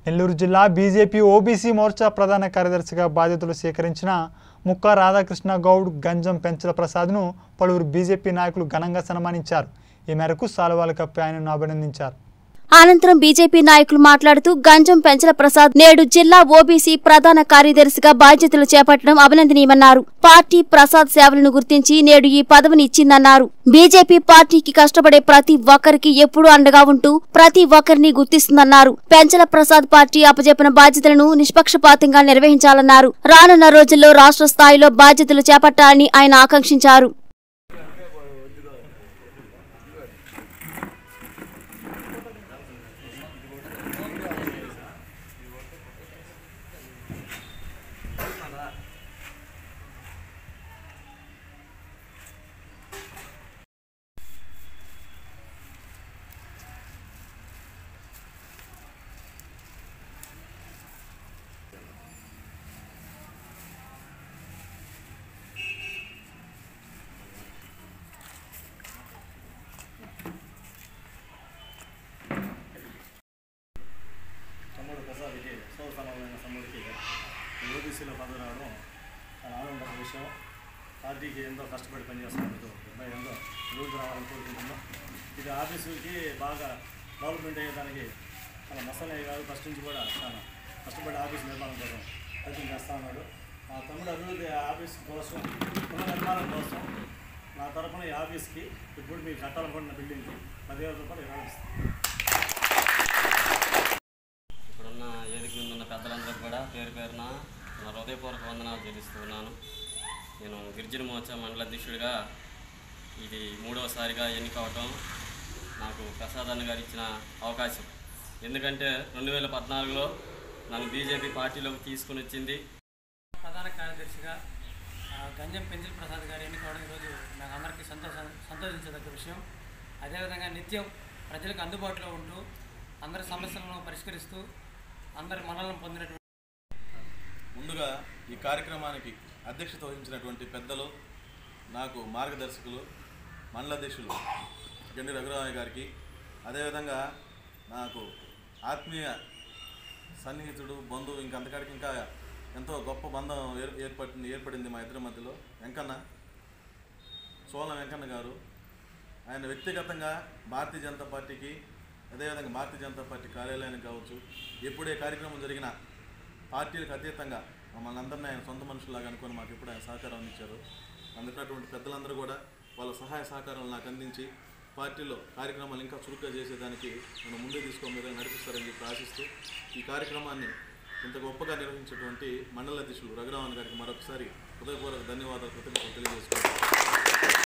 నెల్లూరు జిల్లా BJP OBC Morcha ప్రధాన కార్యదర్శిగా బాధ్యతలు స్వీకరించిన ముక్క రాధాకృష్ణ గౌడ్ గంజం పెంచల ప్రసాద్ను పలువురు బీజేపీ నాయకులు ఘనంగా సన్మానించారు ఈ మేరకు సాల్వాలు కప్పి ఆయనను అభినందించారు అనంతరం బీజేపీ నాయకులు మాట్లాడుతూ గంజం పెంచల ప్రసాద్ నేడు జిల్లా ఓబీసీ ప్రధాన కార్యదర్శిగా బాధ్యతలు చేపట్టడం అభినందనీయమన్నారు పార్టీ ప్రసాద్ సేవలను గుర్తించి నేడు ఈ పదవిని ఇచ్చిందన్నారు బీజేపీ పార్టీకి కష్టపడే ప్రతి ఒక్కరికి ఎప్పుడూ అండగా ఉంటూ ప్రతి ఒక్కరిని గుర్తిస్తుందన్నారు పెంచల ప్రసాద్ పార్టీ అప్పజెప్పిన బాధ్యతలను నిష్పక్షపాతంగా నిర్వహించాలన్నారు రానున్న రోజుల్లో రాష్ట్ర స్థాయిలో బాధ్యతలు చేపట్టాలని ఆయన ఆకాంక్షించారు తమ్ముడు ప్రసాద్కి సౌ సమానమైన తమ్ముడికి ఓబీసీలో పదవి రావడం చాలా ఆనందకర విషయం పార్టీకి ఎంతో కష్టపడి పనిచేస్తున్నందుకు అబ్బాయి ఎంతో అభివృద్ధి రావాలని కోరుకుంటున్నాం ఇది ఆఫీసుకి బాగా డెవలప్మెంట్ అయ్యేదానికి మన మసలయ్య గారు ఫస్ట్ నుంచి కూడా చాలా కష్టపడి ఆఫీస్ నిర్మాణం కోసం ప్రయత్నం చేస్తూ ఉన్నాడు మా తమ్ముడు అభివృద్ధి ఆఫీస్ కోసం పునర్నిర్మాణం కోసం నా తరఫున ఈ ఆఫీస్కి ఇప్పుడు మీకు కట్టాలనుకుంటున్న బిల్డింగ్కి పదివేల రూపాయలు ఇవ్వడం ఇస్తాను ఇప్పుడున్న వేదిక మీద ఉన్న పెద్దలందరికీ కూడా పేరు పేరున నా హృదయపూర్వక వందనాలు చెల్లిస్తున్నాను నేను గిరిజన మోర్చా మండల అధ్యక్షుడిగా ఇది మూడవసారిగా ఎన్నికవటం నాకు ప్రసాద్ అన్న గారు ఇచ్చిన అవకాశం ఎందుకంటే రెండు వేల పద్నాలుగులో నన్ను బీజేపీ పార్టీలోకి తీసుకుని వచ్చింది ప్రధాన కార్యదర్శిగా ఆ, గంజం పెంచిల్ ప్రసాద్ గారు ఎన్నికవడం ఈరోజు నాకు అందరికీ సంతోష సంతోషించదగ్గ విషయం అదేవిధంగా నిత్యం ప్రజలకు అందుబాటులో ఉంటూ అందరి సమస్యలను పరిష్కరిస్తూ అందరి మనలను పొందినటువంటి ముందుగా ఈ కార్యక్రమానికి అధ్యక్షత వహించినటువంటి పెద్దలు నాకు మార్గదర్శకులు మండల అధ్యక్షులు గండి రఘురామయ్య గారికి అదేవిధంగా నాకు ఆత్మీయ సన్నిహితుడు బంధువు ఇంకంతకాడికి ఇంకా ఎంతో గొప్ప బంధం ఏర్ ఏర్పడింది ఏర్పడింది మా ఇద్దరి మధ్యలో వెంకన్న సోలం వెంకన్న గారు ఆయన వ్యక్తిగతంగా భారతీయ జనతా పార్టీకి అదేవిధంగా భారతీయ జనతా పార్టీ కార్యాలయానికి కావచ్చు ఎప్పుడు ఏ కార్యక్రమం జరిగినా పార్టీలకు అతీతంగా మమ్మల్ని అందరినీ ఆయన సొంత మనుషులాగా అనుకొని మాకు ఎప్పుడు ఆయన సహకారం అందించారు అందుకున్నటువంటి పెద్దలందరూ కూడా వాళ్ళ సహాయ సహకారాలు నాకు అందించి పార్టీలో కార్యక్రమాలు ఇంకా చురుగ్గా చేసేదానికి నన్ను ముందే తీసుకొని మీరు నడిపిస్తారని చెప్పి ఆశిస్తూ ఈ కార్యక్రమాన్ని ఇంత గొప్పగా నిర్వహించినటువంటి మండల అధ్యక్షులు రఘురామన్ గారికి మరొకసారి హృదయపూర్వక ధన్యవాదాలు కృతజ్ఞతలు తెలియజేసుకుంటున్నాను